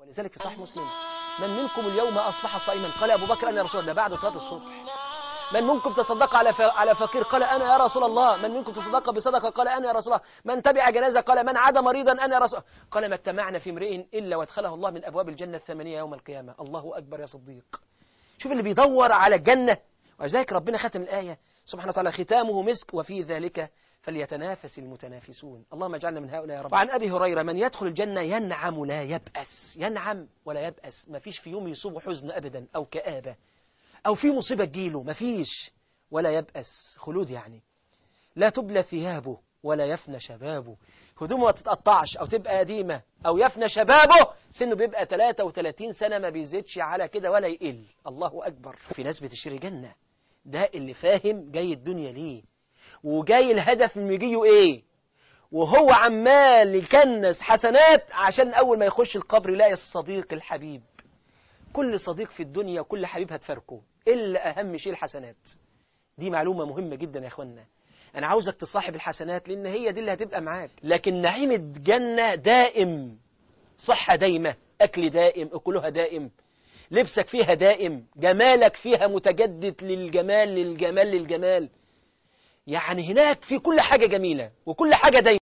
ولذلك في صحيح مسلم من منكم اليوم أصبح صائما قال أبو بكر أنا يا رسول الله ده بعد صلاة الصبح من منكم تصدق على ف... على فقير قال أنا يا رسول الله من منكم تصدق بصدقة قال أنا يا رسول الله من تبع جنازة قال من عاد مريضا أنا يا رسول الله قال ما اجتمعنا في امرئ إلا وادخله الله من أبواب الجنة الثمانية يوم القيامة الله أكبر يا صديق شوف اللي بيدور على الجنة ولذلك ربنا ختم الآية سبحانه وتعالى ختامه مسك وفي ذلك فليتنافس المتنافسون اللهم اجعلنا من هؤلاء يا رب وعن أبي هريرة من يدخل الجنة ينعم لا يبأس ينعم ولا يبأس ما فيش في يوم يصيبه حزن أبدا أو كآبة أو في مصيبة تجيله ما فيش ولا يبأس خلود يعني لا تبلى ثيابه ولا يفنى شبابه هدومه ما تتقطعش أو تبقى قديمة أو يفنى شبابه سنه بيبقى 33 سنة ما بيزيدش على كده ولا يقل الله أكبر في ناس بتشتري جنة ده اللي فاهم جاي الدنيا ليه وجاي الهدف من مجيه ايه وهو عمال يكنس حسنات عشان اول ما يخش القبر يلاقي الصديق الحبيب كل صديق في الدنيا وكل حبيب هتفارقه الا اهم شيء الحسنات دي معلومة مهمة جدا يا اخوانا انا عاوزك تصاحب الحسنات لان هي دي اللي هتبقى معاك لكن نعيم الجنة دائم صحة دايمة اكل دائم اكلها دائم لبسك فيها دائم جمالك فيها متجدد للجمال للجمال للجمال يعني هناك في كل حاجة جميلة وكل حاجة دايما